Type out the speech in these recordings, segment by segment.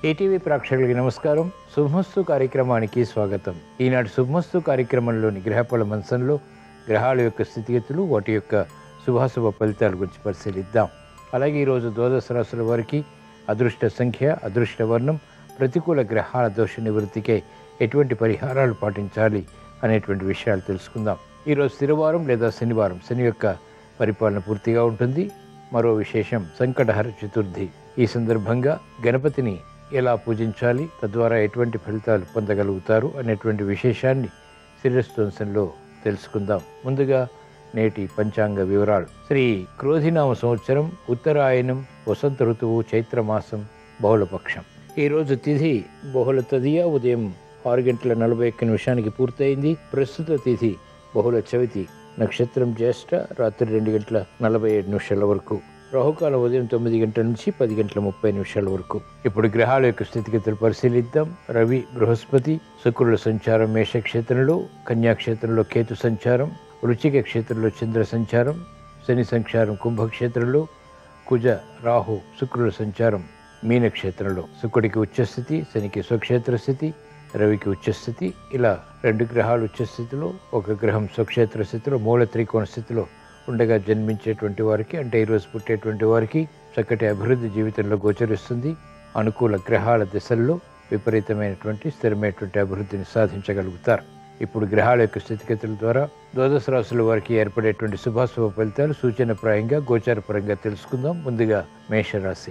ATV ప్రేక్షకులకి నమస్కారం శుభమస్తు కార్యక్రమానికి స్వాగతం ఈనాటి శుభమస్తు కార్యక్రమంలోని గ్రహఫల మంచంలో గ్రహాల యొక్క స్థితిగతులు వాటి యొక్క శుభాశుభ ఫలితాల గురించి పరిశీలిద్దాం అలాగే ఈరోజు ద్వాదశ రాశుల వారికి అదృష్ట సంఖ్య అదృష్ట వర్ణం ప్రతికూల గ్రహాల దోష నివృత్తికై ఎటువంటి పరిహారాలు పాటించాలి అనేటువంటి విషయాలు తెలుసుకుందాం ఈరోజు శనివారం లేదా శనివారం శని యొక్క పరిపాలన పూర్తిగా ఉంటుంది మరో విశేషం సంకటహర చతుర్థి ఈ సందర్భంగా గణపతిని ఎలా పూజించాలి తద్వారా ఎటువంటి ఫలితాలు పొందగలుగుతారు అనేటువంటి విశేషాన్ని శిరస్వంశంలో తెలుసుకుందాం ముందుగా నేటి పంచాంగ వివరాలు శ్రీ క్రోధినామ సంవత్సరం ఉత్తరాయణం వసంత ఋతువు చైత్రమాసం బహుళపక్షం ఈరోజు తిథి బహుళ తదియ ఉదయం ఆరు గంటల నలభై ఒక్క నిమిషానికి పూర్తయింది ప్రస్తుత తిథి బహుళ చవితి నక్షత్రం జ్యేష్ఠ రాత్రి రెండు గంటల నలభై ఏడు నిమిషాల వరకు రాహుకాలం ఉదయం తొమ్మిది గంటల నుంచి పది గంటల ముప్పై నిమిషాల వరకు ఇప్పుడు గ్రహాల యొక్క స్థితిగతులు పరిశీలిద్దాం రవి బృహస్పతి శుక్రుల సంచారం మేషక్షేత్రంలో కన్యాక్షేత్రంలో కేతు సంచారం వృచ్చిక క్షేత్రంలో చంద్ర సంచారం శని సంచారం కుంభక్షేత్రంలో కుజ రాహు శుక్రుల సంచారం మీనక్షేత్రంలో శుక్రుడికి ఉచ్చస్థితి శనికి స్వక్షేత్ర స్థితి రవికి ఉచ్చస్థితి ఇలా రెండు గ్రహాలు ఉచ్చస్థితిలో ఒక గ్రహం స్వక్షేత్ర స్థితిలో మూల త్రికోణ స్థితిలో ఉండగా జన్మించేటువంటి వారికి అంటే ఈరోజు పుట్టేటువంటి వారికి చక్కటి అభివృద్ధి జీవితంలో గోచరిస్తుంది అనుకూల గ్రహాల దిశల్లో విపరీతమైనటువంటి స్థిరమైనటువంటి అభివృద్ధిని సాధించగలుగుతారు ఇప్పుడు గ్రహాల యొక్క స్థితిగతుల ద్వారా ద్వాదశ రాశుల వారికి ఏర్పడేటువంటి శుభాశుభ ఫలితాలు సూచనప్రాయంగా గోచారపరంగా తెలుసుకుందాం ముందుగా మేషరాశి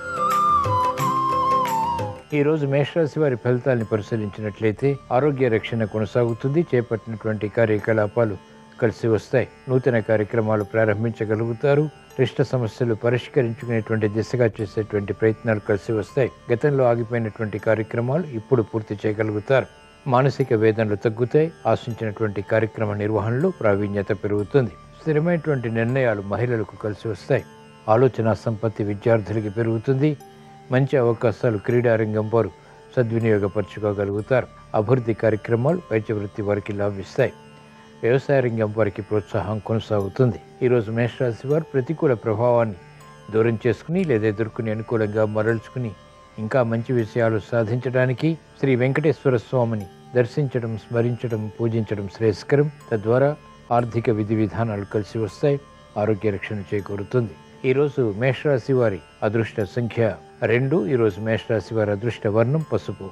ఈ రోజు మేషరాశి వారి ఫలితాలను పరిశీలించినట్లయితే ఆరోగ్య రక్షణ కొనసాగుతుంది చేపట్టినటువంటి కార్యకలాపాలు కలిసి వస్తాయి నూతన కార్యక్రమాలు ప్రారంభించగలుగుతారు క్లిష్ట సమస్యలు పరిష్కరించుకునేటువంటి దిశగా చేసేటువంటి ప్రయత్నాలు కలిసి వస్తాయి గతంలో ఆగిపోయినటువంటి కార్యక్రమాలు ఇప్పుడు పూర్తి చేయగలుగుతారు మానసిక వేదనలు తగ్గుతాయి ఆశించినటువంటి కార్యక్రమ నిర్వహణలో ప్రావీణ్యత పెరుగుతుంది స్థిరమైనటువంటి నిర్ణయాలు మహిళలకు కలిసి వస్తాయి ఆలోచన సంపత్తి విద్యార్థులకి పెరుగుతుంది మంచి అవకాశాలు క్రీడారంగం వారు సద్వినియోగపరచుకోగలుగుతారు అభివృద్ధి కార్యక్రమాలు వైద్య వృత్తి వారికి లాభిస్తాయి వ్యవసాయ రంగం వారికి ప్రోత్సాహం కొనసాగుతుంది ఈరోజు మేషరాశి వారు ప్రతికూల ప్రభావాన్ని దూరం చేసుకుని లేదా ఎదుర్కొని అనుకూలంగా మరల్చుకుని ఇంకా మంచి విషయాలు సాధించడానికి శ్రీ వెంకటేశ్వర స్వామిని దర్శించడం స్మరించడం పూజించడం శ్రేయస్కరం తద్వారా ఆర్థిక విధి విధానాలు కలిసి వస్తాయి ఆరోగ్య రక్షణ చేకూరుతుంది ఈరోజు మేషరాశి వారి అదృష్ట సంఖ్య రెండు ఈరోజు మేషరాశి వారి అదృష్ట వర్ణం పసుపు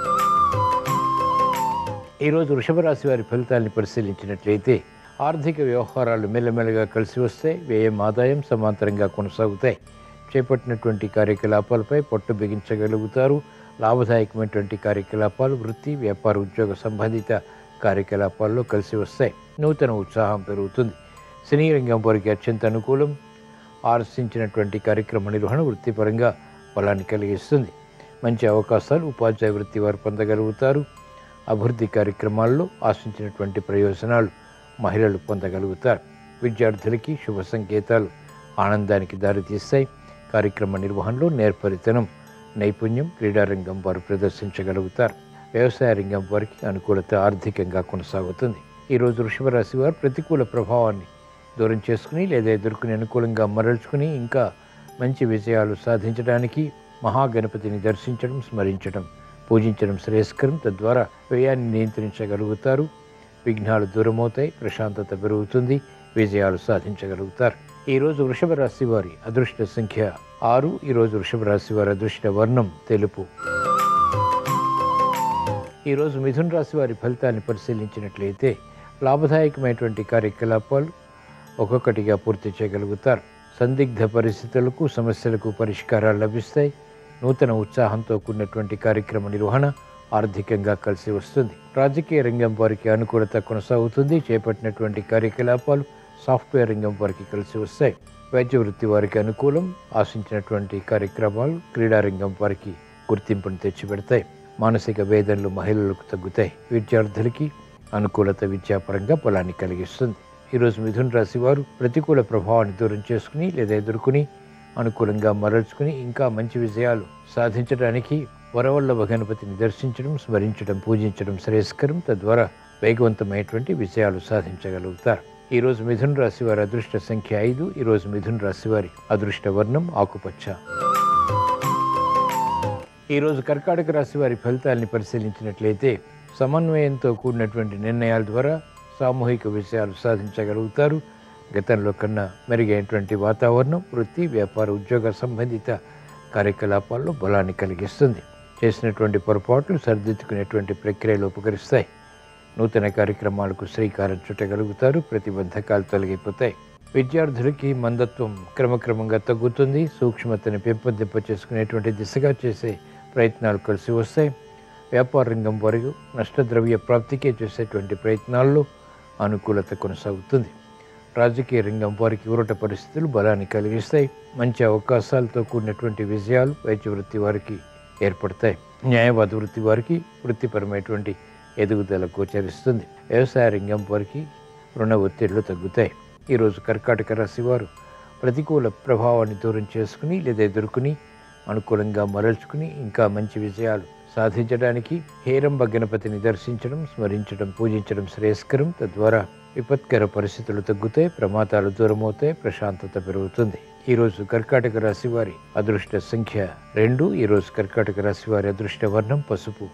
ఈరోజు వృషభ రాశి వారి ఫలితాలను పరిశీలించినట్లయితే ఆర్థిక వ్యవహారాలు మెల్లమెల్లగా కలిసి వస్తాయి వ్యయం ఆదాయం సమాంతరంగా కొనసాగుతాయి చేపట్టినటువంటి కార్యకలాపాలపై పట్టు బిగించగలుగుతారు లాభదాయకమైనటువంటి కార్యకలాపాలు వృత్తి వ్యాపార ఉద్యోగ సంబంధిత కార్యకలాపాల్లో కలిసి వస్తాయి నూతన ఉత్సాహం పెరుగుతుంది సినీ రంగం వారికి అత్యంత అనుకూలం ఆశించినటువంటి కార్యక్రమ నిర్వహణ వృత్తిపరంగా బలాన్ని కలిగిస్తుంది మంచి అవకాశాలు ఉపాధ్యాయ వృత్తి వారు పొందగలుగుతారు అభివృద్ధి కార్యక్రమాల్లో ఆశించినటువంటి ప్రయోజనాలు మహిళలు పొందగలుగుతారు విద్యార్థులకి శుభ సంకేతాలు ఆనందానికి దారితీస్తాయి కార్యక్రమ నిర్వహణలో నేర్పరితనం నైపుణ్యం క్రీడారంగం వారు ప్రదర్శించగలుగుతారు వ్యవసాయ రంగం వారికి అనుకూలత ఆర్థికంగా కొనసాగుతుంది ఈరోజు వృషభ రాశి వారు ప్రతికూల ప్రభావాన్ని దూరం చేసుకుని లేదా ఎదుర్కొని అనుకూలంగా మరల్చుకుని ఇంకా మంచి విజయాలు సాధించడానికి మహాగణపతిని దర్శించడం స్మరించడం పూజించడం శ్రేయస్కరం తద్వారా వ్యయాన్ని నియంత్రించగలుగుతారు విఘ్నాలు దూరమవుతాయి ప్రశాంతత పెరుగుతుంది విజయాలు సాధించగలుగుతారు ఈరోజు వృషభ రాశి వారి అదృష్ట సంఖ్య ఆరు ఈరోజు వృషభ రాశి వారి అదృష్ట వర్ణం తెలుపు ఈరోజు మిథున రాశి వారి ఫలితాన్ని పరిశీలించినట్లయితే లాభదాయకమైనటువంటి కార్యకలాపాలు ఒక్కొక్కటిగా పూర్తి చేయగలుగుతారు సందిగ్ధ పరిస్థితులకు సమస్యలకు పరిష్కారాలు లభిస్తాయి నూతన ఉత్సాహంతో కూడినటువంటి కార్యక్రమ నిర్వహణ ఆర్థికంగా కలిసి వస్తుంది రాజకీయ రంగం వారికి అనుకూలత కొనసాగుతుంది చేపట్టినటువంటి కార్యకలాపాలు సాఫ్ట్వేర్ రంగం వారికి కలిసి వస్తాయి వైద్య వృత్తి వారికి అనుకూలం ఆశించినటువంటి కార్యక్రమాలు క్రీడారంగం వారికి గుర్తింపును తెచ్చిపెడతాయి మానసిక వేదనలు మహిళలకు తగ్గుతాయి విద్యార్థులకి అనుకూలత విద్యాపరంగా బలాన్ని కలిగిస్తుంది ఈరోజు మిథున రాశి వారు ప్రతికూల ప్రభావాన్ని దూరం చేసుకుని లేదా ఎదుర్కొని అనుకూలంగా మరల్చుకుని ఇంకా మంచి విజయాలు సాధించడానికి వరవల్లభ గణపతిని దర్శించడం స్మరించడం పూజించడం శ్రేయస్కరం తద్వారా వేగవంతమైనటువంటి విజయాలు సాధించగలుగుతారు ఈరోజు మిథున రాశి వారి అదృష్ట సంఖ్య ఐదు ఈరోజు మిథున రాశి వారి అదృష్ట వర్ణం ఆకుపచ్చ ఈరోజు కర్కాటక రాశి వారి ఫలితాలని పరిశీలించినట్లయితే సమన్వయంతో కూడినటువంటి నిర్ణయాల ద్వారా సామూహిక విషయాలు సాధించగలుగుతారు గతంలో కన్నా మెరుగైనటువంటి వాతావరణం వృత్తి వ్యాపార ఉద్యోగ సంబంధిత కార్యకలాపాల్లో బలాన్ని కలిగిస్తుంది చేసినటువంటి పొరపాట్లు సరిదిద్దుకునేటువంటి ప్రక్రియలు ఉపకరిస్తాయి నూతన కార్యక్రమాలకు శ్రీకారం చుట్టగలుగుతారు ప్రతిబంధకాలు తొలగిపోతాయి విద్యార్థులకి మందత్వం క్రమక్రమంగా తగ్గుతుంది సూక్ష్మతని పెంపొందింప చేసుకునేటువంటి దిశగా చేసే ప్రయత్నాలు కలిసి వస్తాయి వ్యాపార రంగం వరకు నష్టద్రవ్య ప్రాప్తికే చేసేటువంటి ప్రయత్నాల్లో అనుకూలత కొనసాగుతుంది రాజకీయ రంగం వారికి ఊరట పరిస్థితులు బలాన్ని కలిగిస్తాయి మంచి అవకాశాలతో కూడినటువంటి విజయాలు వైద్య వృత్తి వారికి ఏర్పడతాయి న్యాయవాద వృత్తి వారికి వృత్తిపరమైనటువంటి ఎదుగుదల గోచరిస్తుంది వ్యవసాయ రంగం వారికి రుణ ఒత్తిళ్లు తగ్గుతాయి ఈరోజు కర్కాటక రాశి వారు ప్రతికూల ప్రభావాన్ని దూరం చేసుకుని లేదా ఎదుర్కొని అనుకూలంగా మరల్చుకుని ఇంకా మంచి విజయాలు సాధించడానికి హేరంబ గణపతిని దర్శించడం స్మరించడం పూజించడం శ్రేయస్కరం తద్వారా విపత్కర పరిస్థితులు తగ్గుతాయి ప్రమాదాలు దూరమవుతాయి ప్రశాంతత పెరుగుతుంది ఈరోజు కర్కాటక రాశి వారి అదృష్ట సంఖ్య రెండు ఈరోజు కర్కాటక రాశి వారి అదృష్ట వర్ణం పసుపు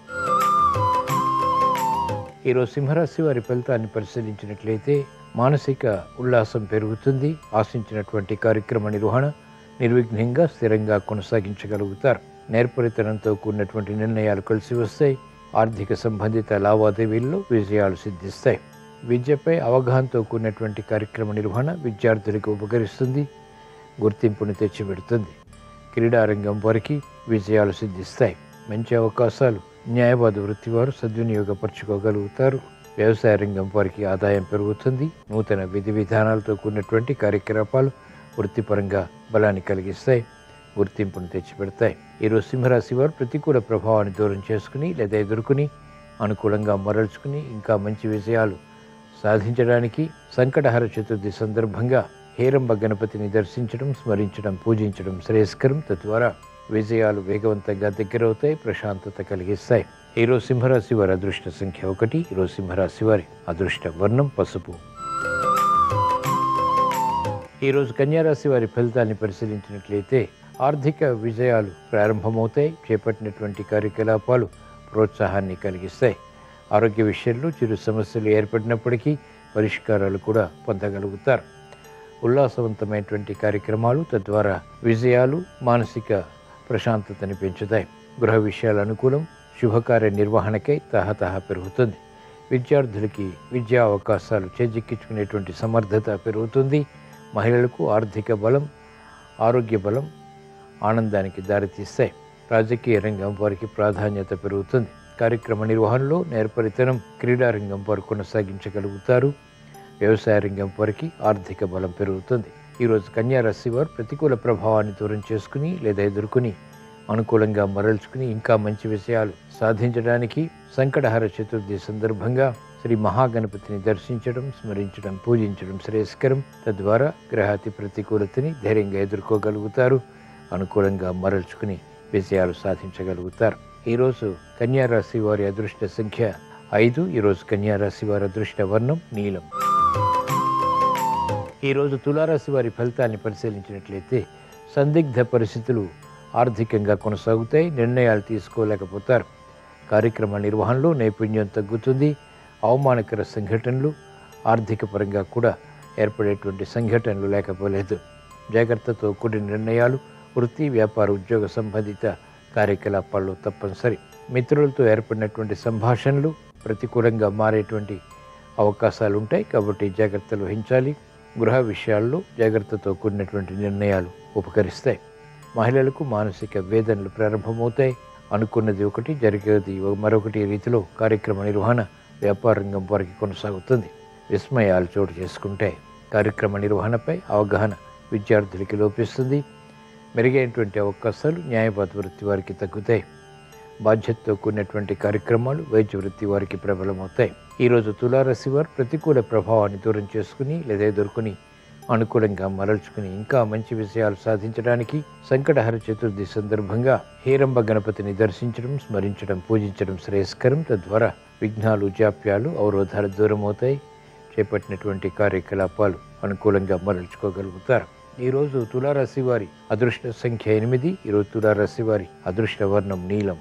ఈరోజు సింహరాశి వారి ఫలితాన్ని పరిశీలించినట్లయితే మానసిక ఉల్లాసం పెరుగుతుంది ఆశించినటువంటి కార్యక్రమ నిర్వహణ నిర్విఘ్నంగా స్థిరంగా కొనసాగించగలుగుతారు నేర్పరితనంతో కూడినటువంటి నిర్ణయాలు కలిసి వస్తాయి ఆర్థిక సంబంధిత లావాదేవీల్లో విజయాలు సిద్ధిస్తాయి విద్యపై అవగాహనతో కూడినటువంటి కార్యక్రమ నిర్వహణ విద్యార్థులకు ఉపకరిస్తుంది గుర్తింపును తెచ్చిపెడుతుంది క్రీడారంగం వారికి విజయాలు సిద్ధిస్తాయి మంచి అవకాశాలు న్యాయవాద వృత్తి వారు సద్వినియోగపరచుకోగలుగుతారు వ్యవసాయ రంగం వారికి ఆదాయం పెరుగుతుంది నూతన విధి విధానాలతో కూడినటువంటి కార్యకలాపాలు వృత్తిపరంగా బలాన్ని కలిగిస్తాయి గుర్తింపును తెచ్చిపెడతాయి ఈరోజు సింహరాశి వారు ప్రతికూల ప్రభావాన్ని దూరం చేసుకుని లేదా ఎదుర్కొని అనుకూలంగా మరల్చుకుని ఇంకా మంచి విజయాలు సాధించడానికి సంకటహర చతుర్థి సందర్భంగా హేరంబ గణపతిని దర్శించడం స్మరించడం పూజించడం శ్రేయస్కరం తద్వారా విజయాలు వేగవంతంగా దగ్గరవుతాయి ప్రశాంతత కలిగిస్తాయి ఈరోజు సింహరాశి వారి అదృష్ట సంఖ్య ఒకటి ఈరోజు సింహరాశి వారి అదృష్ట వర్ణం పసుపు ఈరోజు కన్యారాశి వారి ఫలితాన్ని పరిశీలించినట్లయితే ఆర్థిక విజయాలు ప్రారంభమవుతాయి చేపట్టినటువంటి కార్యకలాపాలు ప్రోత్సాహాన్ని కలిగిస్తాయి ఆరోగ్య విషయంలో చిరు సమస్యలు ఏర్పడినప్పటికీ పరిష్కారాలు కూడా పొందగలుగుతారు ఉల్లాసవంతమైనటువంటి కార్యక్రమాలు తద్వారా విజయాలు మానసిక ప్రశాంతతని పెంచుతాయి గృహ విషయాల అనుకూలం శుభకార్య నిర్వహణకై తహతహ పెరుగుతుంది విద్యార్థులకి విద్యా అవకాశాలు చేజిక్కించుకునేటువంటి సమర్థత పెరుగుతుంది మహిళలకు ఆర్థిక బలం ఆరోగ్య బలం ఆనందానికి దారితీస్తాయి రాజకీయ రంగం వారికి ప్రాధాన్యత పెరుగుతుంది కార్యక్రమ నిర్వహణలో నేర్పరితనం క్రీడారంగం వారు కొనసాగించగలుగుతారు వ్యవసాయ రంగం వారికి ఆర్థిక బలం పెరుగుతుంది ఈరోజు కన్యారాశి వారు ప్రతికూల ప్రభావాన్ని దూరం చేసుకుని లేదా ఎదుర్కొని అనుకూలంగా మరల్చుకుని ఇంకా మంచి విషయాలు సాధించడానికి సంకటహర చతుర్థి సందర్భంగా శ్రీ మహాగణపతిని దర్శించడం స్మరించడం పూజించడం శ్రేయస్కరం తద్వారా గ్రహాతి ప్రతికూలతని ధైర్యంగా ఎదుర్కోగలుగుతారు అనుకూలంగా మరల్చుకుని విజయాలు సాధించగలుగుతారు ఈరోజు కన్యారాశి వారి అదృష్ట సంఖ్య ఐదు ఈరోజు కన్యారాశి వారి అదృష్ట వర్ణం నీలం ఈరోజు తులారాశి వారి ఫలితాన్ని పరిశీలించినట్లయితే సందిగ్ధ పరిస్థితులు ఆర్థికంగా కొనసాగుతాయి నిర్ణయాలు తీసుకోలేకపోతారు కార్యక్రమ నిర్వహణలో నైపుణ్యం తగ్గుతుంది అవమానకర సంఘటనలు ఆర్థిక పరంగా కూడా ఏర్పడేటువంటి సంఘటనలు లేకపోలేదు జాగ్రత్తతో కూడిన నిర్ణయాలు వృత్తి వ్యాపార ఉద్యోగ సంబంధిత కార్యకలాపాల్లో తప్పనిసరి మిత్రులతో ఏర్పడినటువంటి సంభాషణలు ప్రతికూలంగా మారేటువంటి అవకాశాలు ఉంటాయి కాబట్టి జాగ్రత్తలు వహించాలి గృహ విషయాల్లో జాగ్రత్తతో కూడినటువంటి నిర్ణయాలు ఉపకరిస్తాయి మహిళలకు మానసిక వేదనలు ప్రారంభమవుతాయి అనుకున్నది ఒకటి జరిగేది మరొకటి రీతిలో కార్యక్రమ నిర్వహణ వ్యాపార రంగం వారికి కొనసాగుతుంది విస్మయాలు చోటు చేసుకుంటే కార్యక్రమ నిర్వహణపై అవగాహన విద్యార్థులకి లోపిస్తుంది మెరుగైనటువంటి అవకాశాలు న్యాయవాద వృత్తి వారికి తగ్గుతాయి బాధ్యతతో కూడినటువంటి కార్యక్రమాలు వైద్య వృత్తి వారికి ప్రబలమవుతాయి ఈరోజు తులారాశి వారు ప్రతికూల ప్రభావాన్ని దూరం చేసుకుని లేదా ఎదుర్కొని అనుకూలంగా మరల్చుకుని ఇంకా మంచి విషయాలు సాధించడానికి సంకటహర చతుర్థి సందర్భంగా హేరంబ గణపతిని దర్శించడం స్మరించడం పూజించడం శ్రేయస్కరం తద్వారా విఘ్నాలు జాప్యాలు అవరోధాలు దూరమవుతాయి చేపట్టినటువంటి కార్యకలాపాలు అనుకూలంగా మరల్చుకోగలుగుతారు ఈరోజు తులారాశి వారి అదృష్ట సంఖ్య ఎనిమిది ఈరోజు తులారాశి వారి అదృష్ట వర్ణం నీలం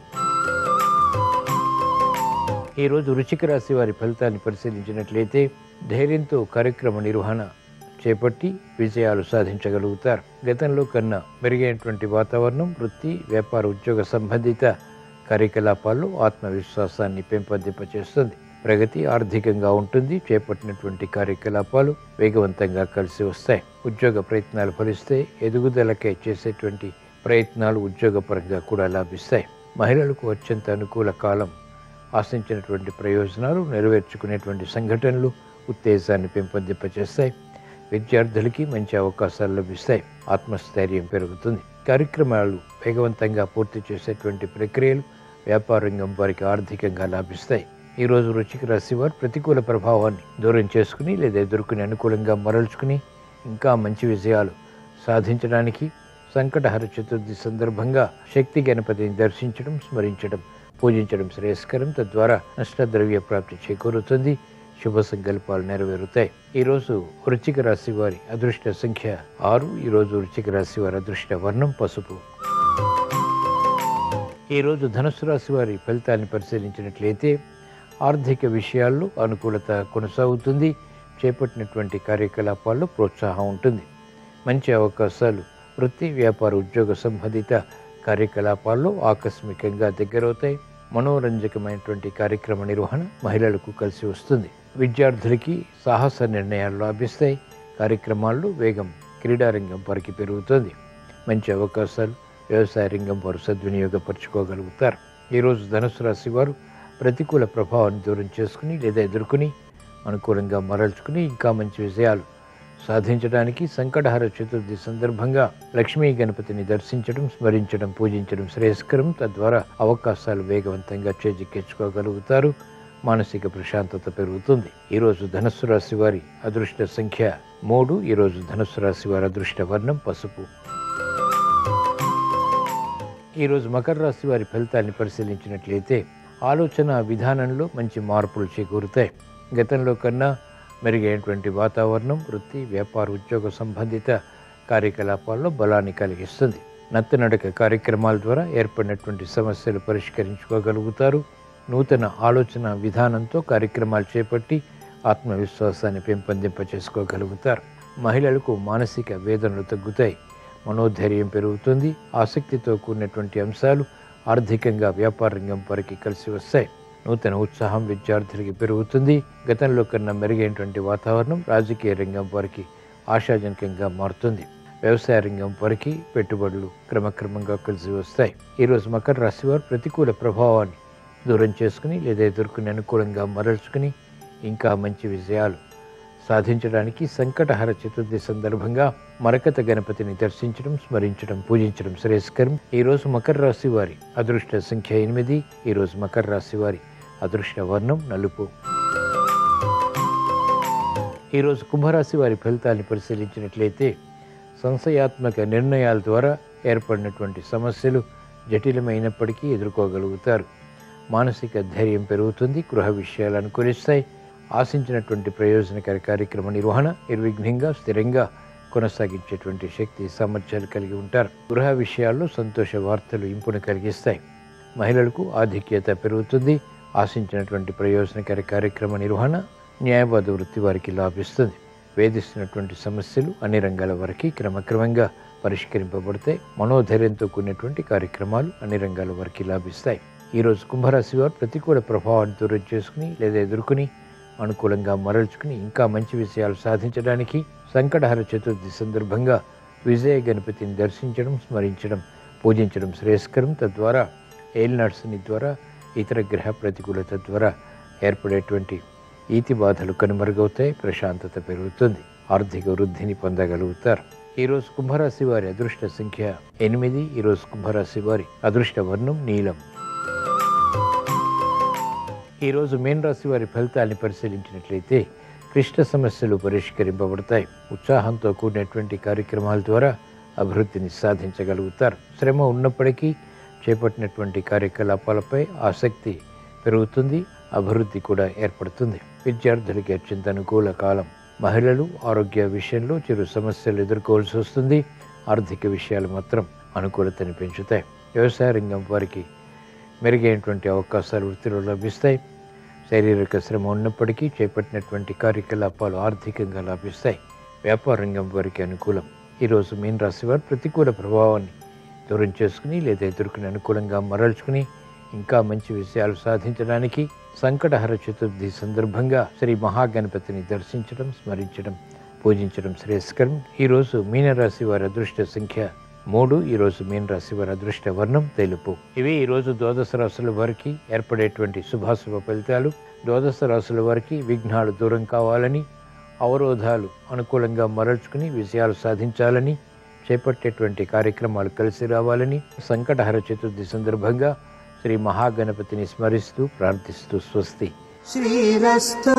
ఈరోజు రుచిక రాశి వారి ఫలితాన్ని పరిశీలించినట్లయితే ధైర్యంతో కార్యక్రమ నిర్వహణ చేపట్టి విజయాలు సాధించగలుగుతారు గతంలో కన్నా మెరుగైనటువంటి వాతావరణం వృత్తి వ్యాపార ఉద్యోగ సంబంధిత కార్యకలాపాల్లో ఆత్మవిశ్వాసాన్ని పెంపొందింపచేస్తుంది ప్రగతి ఆర్థికంగా ఉంటుంది చేపట్టినటువంటి కార్యకలాపాలు వేగవంతంగా కలిసి వస్తాయి ఉద్యోగ ప్రయత్నాలు ఫలిస్తే ఎదుగుదలకై చేసేటువంటి ప్రయత్నాలు ఉద్యోగపరంగా కూడా లాభిస్తాయి మహిళలకు అత్యంత అనుకూల కాలం ఆశించినటువంటి ప్రయోజనాలు నెరవేర్చుకునేటువంటి సంఘటనలు ఉత్తేజాన్ని పెంపొందింపచేస్తాయి విద్యార్థులకి మంచి అవకాశాలు లభిస్తాయి ఆత్మస్థైర్యం పెరుగుతుంది కార్యక్రమాలు వేగవంతంగా పూర్తి చేసేటువంటి ప్రక్రియలు వ్యాపార రంగం వారికి ఆర్థికంగా లాభిస్తాయి ఈ రోజు రుచికి రాశి వారు ప్రతికూల ప్రభావాన్ని దూరం చేసుకుని లేదా ఎదుర్కొని అనుకూలంగా మరల్చుకుని ఇంకా మంచి విజయాలు సాధించడానికి సంకటహర చతుర్థి సందర్భంగా శక్తి గణపతిని దర్శించడం స్మరించడం పూజించడం శ్రేయస్కరం తద్వారా నష్టద్రవ్య ప్రాప్తి చేకూరుతుంది శుభ సంకల్పాలు నెరవేరుతాయి ఈరోజు వృచ్చిక రాశి వారి అదృష్ట సంఖ్య ఆరు ఈరోజు వృచ్చిక రాశి వారి అదృష్ట వర్ణం పసుపు ఈరోజు ధనుసు రాశి వారి ఫలితాన్ని పరిశీలించినట్లయితే ఆర్థిక విషయాల్లో అనుకూలత కొనసాగుతుంది చేపట్టినటువంటి కార్యకలాపాల్లో ప్రోత్సాహం ఉంటుంది మంచి అవకాశాలు వృత్తి వ్యాపార ఉద్యోగ సంబంధిత కార్యకలాపాల్లో ఆకస్మికంగా దగ్గరవుతాయి మనోరంజకమైనటువంటి కార్యక్రమ నిర్వహణ మహిళలకు కలిసి వస్తుంది విద్యార్థులకి సాహస నిర్ణయాలు లాభిస్తాయి కార్యక్రమాల్లో వేగం క్రీడారంగం వారికి పెరుగుతుంది మంచి అవకాశాలు వ్యవసాయ రంగం వారు సద్వినియోగపరచుకోగలుగుతారు ఈరోజు ధనుసు రాశి వారు ప్రతికూల ప్రభావాన్ని దూరం చేసుకుని లేదా ఎదుర్కొని అనుకూలంగా మరల్చుకుని ఇంకా మంచి విజయాలు సాధించడానికి సంకటహర చతుర్థి సందర్భంగా లక్ష్మీ గణపతిని దర్శించడం స్మరించడం పూజించడం శ్రేయస్కరం తద్వారా అవకాశాలు వేగవంతంగా చేజిక్కించుకోగలుగుతారు మానసిక ప్రశాంతత పెరుగుతుంది ఈరోజు ధనుస్సు రాశి వారి అదృష్ట సంఖ్య మూడు ఈరోజు ధనుస్సు రాశి వారి అదృష్ట వర్ణం పసుపు ఈరోజు మకర రాశి వారి ఫలితాన్ని పరిశీలించినట్లయితే ఆలోచన విధానంలో మంచి మార్పులు చేకూరుతాయి గతంలో కన్నా మెరుగైనటువంటి వాతావరణం వృత్తి వ్యాపార ఉద్యోగ సంబంధిత కార్యకలాపాల్లో బలాన్ని కలిగిస్తుంది నత్తనడక కార్యక్రమాల ద్వారా ఏర్పడినటువంటి సమస్యలు పరిష్కరించుకోగలుగుతారు నూతన ఆలోచన విధానంతో కార్యక్రమాలు చేపట్టి ఆత్మవిశ్వాసాన్ని పెంపొందింపచేసుకోగలుగుతారు మహిళలకు మానసిక వేదనలు తగ్గుతాయి మనోధైర్యం పెరుగుతుంది ఆసక్తితో కూడినటువంటి అంశాలు ఆర్థికంగా వ్యాపార రంగం వారికి కలిసి వస్తాయి నూతన ఉత్సాహం విద్యార్థులకి పెరుగుతుంది గతంలో కన్నా మెరుగైనటువంటి వాతావరణం రాజకీయ రంగం వారికి ఆశాజనకంగా మారుతుంది వ్యవసాయ రంగం వారికి పెట్టుబడులు క్రమక్రమంగా కలిసి వస్తాయి ఈరోజు మకర రాశి వారు ప్రతికూల ప్రభావాన్ని దూరం చేసుకుని లేదా ఎదుర్కొని అనుకూలంగా మరల్చుకుని ఇంకా మంచి విజయాలు సాధించడానికి సంకటహర చతుర్థి సందర్భంగా మరకత గణపతిని దర్శించడం స్మరించడం పూజించడం శ్రేయస్కరం ఈరోజు మకర రాశి వారి అదృష్ట సంఖ్య ఎనిమిది ఈరోజు మకర రాశి వారి అదృష్ట వర్ణం నలుపు ఈరోజు కుంభరాశి వారి ఫలితాన్ని పరిశీలించినట్లయితే సంశయాత్మక నిర్ణయాల ద్వారా ఏర్పడినటువంటి సమస్యలు జటిలమైనప్పటికీ ఎదుర్కోగలుగుతారు మానసిక ధైర్యం పెరుగుతుంది గృహ విషయాలు అనుకూలిస్తాయి ఆశించినటువంటి ప్రయోజనకర కార్యక్రమ నిర్వహణ నిర్విఘ్నంగా స్థిరంగా కొనసాగించేటువంటి శక్తి సామర్థ్యాలు కలిగి ఉంటారు గృహ విషయాల్లో సంతోష వార్తలు ఇంపును కలిగిస్తాయి మహిళలకు ఆధిక్యత పెరుగుతుంది ఆశించినటువంటి ప్రయోజనకర కార్యక్రమ నిర్వహణ న్యాయవాద వృత్తి వారికి లాభిస్తుంది వేధిస్తున్నటువంటి సమస్యలు అన్ని రంగాల వరకు క్రమక్రమంగా పరిష్కరింపబడతాయి మనోధైర్యంతో కూడినటువంటి కార్యక్రమాలు అన్ని రంగాల వరకు లాభిస్తాయి ఈరోజు కుంభరాశి వారు ప్రతికూల ప్రభావాన్ని దూరం చేసుకుని లేదా ఎదుర్కొని అనుకూలంగా మరల్చుకుని ఇంకా మంచి విషయాలు సాధించడానికి సంకటహర చతుర్థి సందర్భంగా విజయ గణపతిని దర్శించడం స్మరించడం పూజించడం శ్రేయస్కరం తద్వారా ఏలినాడ్స్ని ద్వారా ఇతర గ్రహ ప్రతికూలత ద్వారా ఏర్పడేటువంటి ఈతి బాధలు కనుమరుగవుతాయి ప్రశాంతత పెరుగుతుంది ఆర్థిక వృద్ధిని పొందగలుగుతారు ఈరోజు కుంభరాశి వారి అదృష్ట సంఖ్య ఎనిమిది ఈరోజు కుంభరాశి వారి అదృష్ట వర్ణం నీలం ఈరోజు మీన రాశి వారి ఫలితాన్ని పరిశీలించినట్లయితే క్లిష్ట సమస్యలు పరిష్కరింపబడతాయి ఉత్సాహంతో కూడినటువంటి కార్యక్రమాల ద్వారా అభివృద్ధిని సాధించగలుగుతారు శ్రమ ఉన్నప్పటికీ చేపట్టినటువంటి కార్యకలాపాలపై ఆసక్తి పెరుగుతుంది అభివృద్ధి కూడా ఏర్పడుతుంది విద్యార్థులకి అత్యంత అనుకూల కాలం మహిళలు ఆరోగ్య విషయంలో చిరు సమస్యలు ఎదుర్కోవాల్సి వస్తుంది ఆర్థిక విషయాలు మాత్రం అనుకూలతని పెంచుతాయి వ్యవసాయ రంగం వారికి మెరుగైనటువంటి అవకాశాలు వృత్తిలో లభిస్తాయి శారీరక శ్రమ ఉన్నప్పటికీ చేపట్టినటువంటి కార్యకలాపాలు ఆర్థికంగా లాభిస్తాయి వ్యాపార రంగం వారికి అనుకూలం ఈరోజు మీన రాశి వారు ప్రతికూల ప్రభావాన్ని దూరం చేసుకుని లేదా ఎదుర్కొని అనుకూలంగా మరల్చుకుని ఇంకా మంచి విషయాలు సాధించడానికి సంకటహర చతుర్థి సందర్భంగా శ్రీ మహాగణపతిని దర్శించడం స్మరించడం పూజించడం శ్రేయస్కరం ఈరోజు మీనరాశి వారి అదృష్ట సంఖ్య మూడు ఈరోజు మీన రాశి వారి అదృష్ట వర్ణం తెలుపు ఇవి ఈరోజు ద్వాదశ రాశుల వారికి ఏర్పడేటువంటి శుభాశుభ ఫలితాలు ద్వాదశ రాశుల వారికి విఘ్నాలు దూరం కావాలని అవరోధాలు అనుకూలంగా మరల్చుకుని విజయాలు సాధించాలని చేపట్టేటువంటి కార్యక్రమాలు కలిసి రావాలని సంకటహర చతుర్థి సందర్భంగా శ్రీ మహాగణపతిని స్మరిస్తూ ప్రార్థిస్తూ స్వస్తి శ్రీరస్తు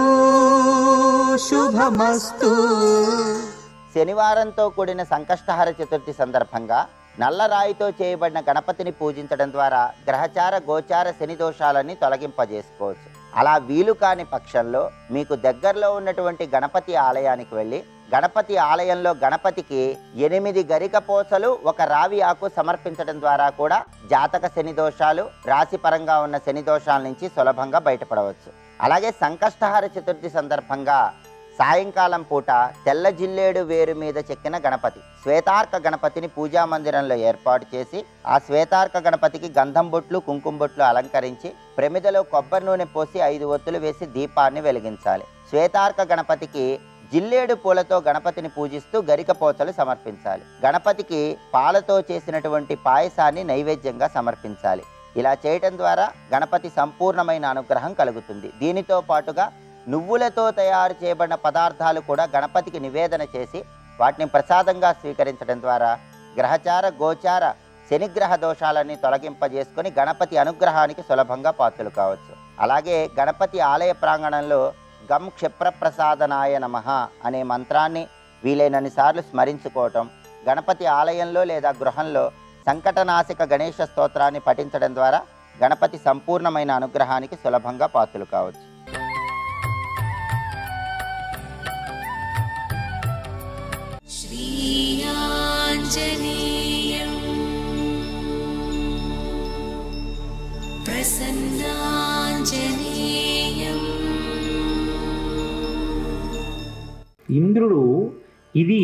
శుభమస్తు శనివారంతో కూడిన సంకష్టహర చతుర్థి సందర్భంగా నల్లరాయితో చేయబడిన గణపతిని పూజించడం ద్వారా గ్రహచార గోచార శని దోషాలన్నీ తొలగింపజేసుకోవచ్చు అలా వీలు కాని పక్షంలో మీకు దగ్గరలో ఉన్నటువంటి గణపతి ఆలయానికి వెళ్ళి గణపతి ఆలయంలో గణపతికి ఎనిమిది గరిక పోసలు ఒక రావి ఆకు సమర్పించడం ద్వారా కూడా జాతక శని దోషాలు రాశిపరంగా ఉన్న శని దోషాల నుంచి సులభంగా బయటపడవచ్చు అలాగే సంకష్టహార చతుర్థి సందర్భంగా సాయంకాలం పూట తెల్ల జిల్లేడు వేరు మీద చెక్కిన గణపతి శ్వేతార్క గణపతిని పూజా మందిరంలో ఏర్పాటు చేసి ఆ శ్వేతార్క గణపతికి గంధం బొట్లు కుంకుమ బొట్లు అలంకరించి ప్రమిదలో కొబ్బరి నూనె పోసి ఐదు ఒత్తులు వేసి దీపాన్ని వెలిగించాలి శ్వేతార్క గణపతికి జిల్లేడు పూలతో గణపతిని పూజిస్తూ గరిక పోచలు సమర్పించాలి గణపతికి పాలతో చేసినటువంటి పాయసాన్ని నైవేద్యంగా సమర్పించాలి ఇలా చేయటం ద్వారా గణపతి సంపూర్ణమైన అనుగ్రహం కలుగుతుంది దీనితో పాటుగా నువ్వులతో తయారు చేయబడిన పదార్థాలు కూడా గణపతికి నివేదన చేసి వాటిని ప్రసాదంగా స్వీకరించడం ద్వారా గ్రహచార గోచార శనిగ్రహ దోషాలన్నీ తొలగింపజేసుకొని గణపతి అనుగ్రహానికి సులభంగా పాత్రలు కావచ్చు అలాగే గణపతి ఆలయ ప్రాంగణంలో గం క్షిప్రప్రసాదనాయ నమ అనే మంత్రాన్ని వీలైనన్ని సార్లు స్మరించుకోవటం గణపతి ఆలయంలో లేదా గృహంలో సంకటనాశక గణేష స్తోత్రాన్ని పఠించడం ద్వారా గణపతి సంపూర్ణమైన అనుగ్రహానికి సులభంగా పాత్రలు కావచ్చు श्रीयाञ्जनेयम् प्रसन्नाञ्जनेयम् ఇంద్రుడు ఇది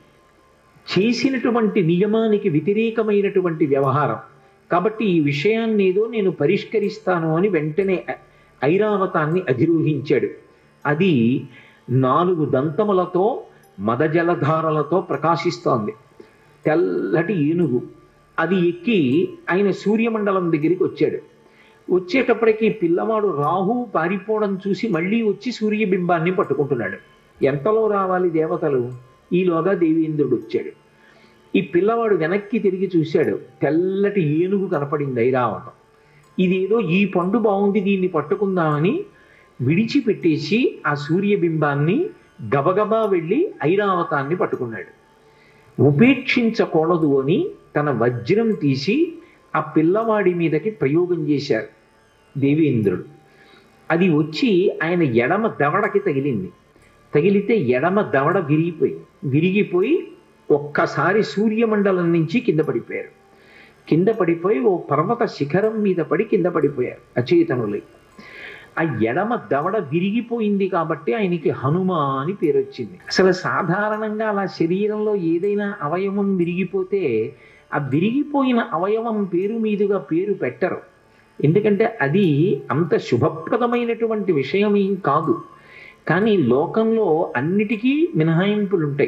చేసినటువంటి నియమానికి వ్యతిరేకమైనటువంటి వ్యవహారం కాబట్టి ఈ విషయాన్ని ఏదో నేను పరిష్కరిస్తాను అని వెంటనే ఐ- ఐరావతాన్ని అధిరోహించాడు అది నాలుగు దంతములతో మదజలధారలతో ప్రకాశిస్తోంది తెల్లటి ఏనుగు అది ఎక్కి ఆయన సూర్యమండలం దగ్గరికి వచ్చాడు వచ్చేటప్పటికి పిల్లవాడు రాహు పారిపోవడం చూసి మళ్ళీ వచ్చి సూర్యబింబాన్ని పట్టుకుంటున్నాడు ఎంతలో రావాలి దేవతలు ఈలోగా దేవేంద్రుడు వచ్చాడు ఈ పిల్లవాడు వెనక్కి తిరిగి చూశాడు తెల్లటి ఏనుగు కనపడింది ఐరావతం ఇదేదో ఈ పండు బాగుంది దీన్ని పట్టుకుందామని విడిచిపెట్టేసి ఆ సూర్యబింబాన్ని గబగబా వెళ్ళి ఐరావతాన్ని పట్టుకున్నాడు ఉపేక్షించకూడదు అని తన వజ్రం తీసి ఆ పిల్లవాడి మీదకి ప్రయోగం చేశారు దేవేంద్రుడు అది వచ్చి ఆయన ఎడమ దవడకి తగిలింది తగిలితే ఎడమ దవడ విరిగిపోయి విరిగిపోయి ఒక్కసారి సూర్యమండలం నుంచి కింద పడిపోయారు కింద పడిపోయి ఓ పర్వత శిఖరం మీద పడి కింద పడిపోయారు అచేతనులై ఆ ఎడమ దవడ విరిగిపోయింది కాబట్టి ఆయనకి హనుమ అని పేరు వచ్చింది అసలు సాధారణంగా అలా శరీరంలో ఏదైనా అవయవం విరిగిపోతే ఆ విరిగిపోయిన అవయవం పేరు మీదుగా పేరు పెట్టరు ఎందుకంటే అది అంత శుభప్రదమైనటువంటి విషయం ఏం కాదు కానీ లోకంలో అన్నిటికీ మినహాయింపులు ఉంటాయి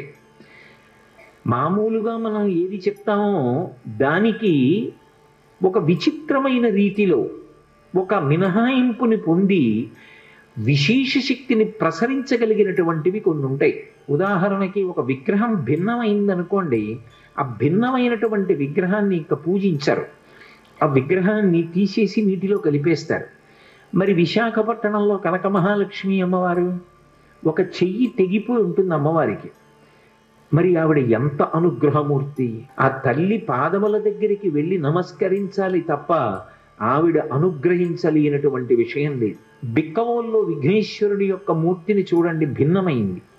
మామూలుగా మనం ఏది చెప్తామో దానికి ఒక విచిత్రమైన రీతిలో ఒక మినహాయింపుని పొంది విశేష శక్తిని ప్రసరించగలిగినటువంటివి కొన్ని ఉంటాయి ఉదాహరణకి ఒక విగ్రహం భిన్నమైందనుకోండి ఆ భిన్నమైనటువంటి విగ్రహాన్ని ఇంకా పూజించరు ఆ విగ్రహాన్ని తీసేసి నీటిలో కలిపేస్తారు మరి విశాఖపట్నంలో కనక మహాలక్ష్మి అమ్మవారు ఒక చెయ్యి తెగిపోయి ఉంటుంది అమ్మవారికి మరి ఆవిడ ఎంత అనుగ్రహమూర్తి ఆ తల్లి పాదముల దగ్గరికి వెళ్ళి నమస్కరించాలి తప్ప ఆవిడ అనుగ్రహించలేనటువంటి విషయం లేదు బిక్కవోల్లో విఘ్నేశ్వరుడి యొక్క మూర్తిని చూడండి భిన్నమైంది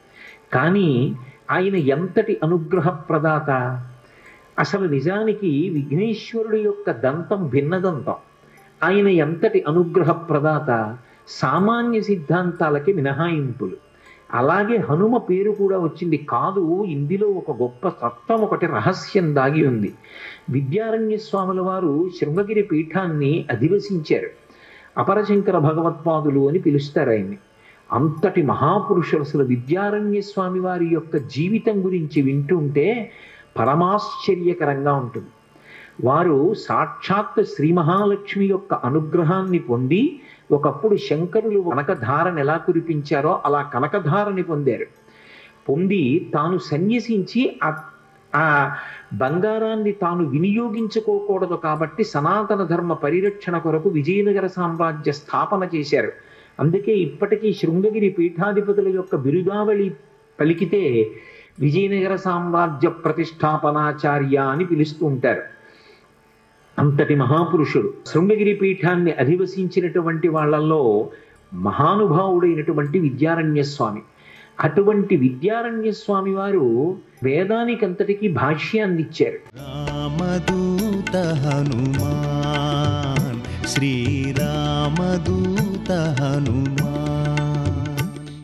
కానీ ఆయన ఎంతటి అనుగ్రహ ప్రదాత అసలు నిజానికి విఘ్నేశ్వరుడు యొక్క దంతం భిన్నదంతం ఆయన ఎంతటి అనుగ్రహ ప్రదాత సామాన్య సిద్ధాంతాలకి మినహాయింపులు అలాగే హనుమ పేరు కూడా వచ్చింది కాదు ఇందులో ఒక గొప్ప తత్వం ఒకటి రహస్యం దాగి ఉంది విద్యారణ్య స్వాముల వారు శృంగగిరి పీఠాన్ని అధివసించారు అపరశంకర భగవత్పాదులు అని పిలుస్తారు ఆయన్ని అంతటి మహాపురుషులు అసలు విద్యారణ్య స్వామి వారి యొక్క జీవితం గురించి వింటుంటే పరమాశ్చర్యకరంగా ఉంటుంది వారు సాక్షాత్ శ్రీ మహాలక్ష్మి యొక్క అనుగ్రహాన్ని పొంది ఒకప్పుడు శంకరులు కనకధారను ఎలా కురిపించారో అలా కనకధారని పొందారు పొంది తాను సన్యసించి ఆ ఆ బంగారాన్ని తాను వినియోగించుకోకూడదు కాబట్టి సనాతన ధర్మ పరిరక్షణ కొరకు విజయనగర సామ్రాజ్య స్థాపన చేశారు అందుకే ఇప్పటికీ శృంగగిరి పీఠాధిపతుల యొక్క బిరుదావళి పలికితే విజయనగర సామ్రాజ్య ప్రతిష్టాపనాచార్య అని పిలుస్తూ ఉంటారు అంతటి మహాపురుషుడు శృంగగిరి పీఠాన్ని అధివసించినటువంటి వాళ్ళల్లో మహానుభావుడైనటువంటి విద్యారణ్య స్వామి అటువంటి విద్యారణ్య స్వామి వారు వేదానికంతటికీ భాష్యాన్ని ఇచ్చారు రామదూత హనుమాన్ శ్రీరామదూత హనుమాన్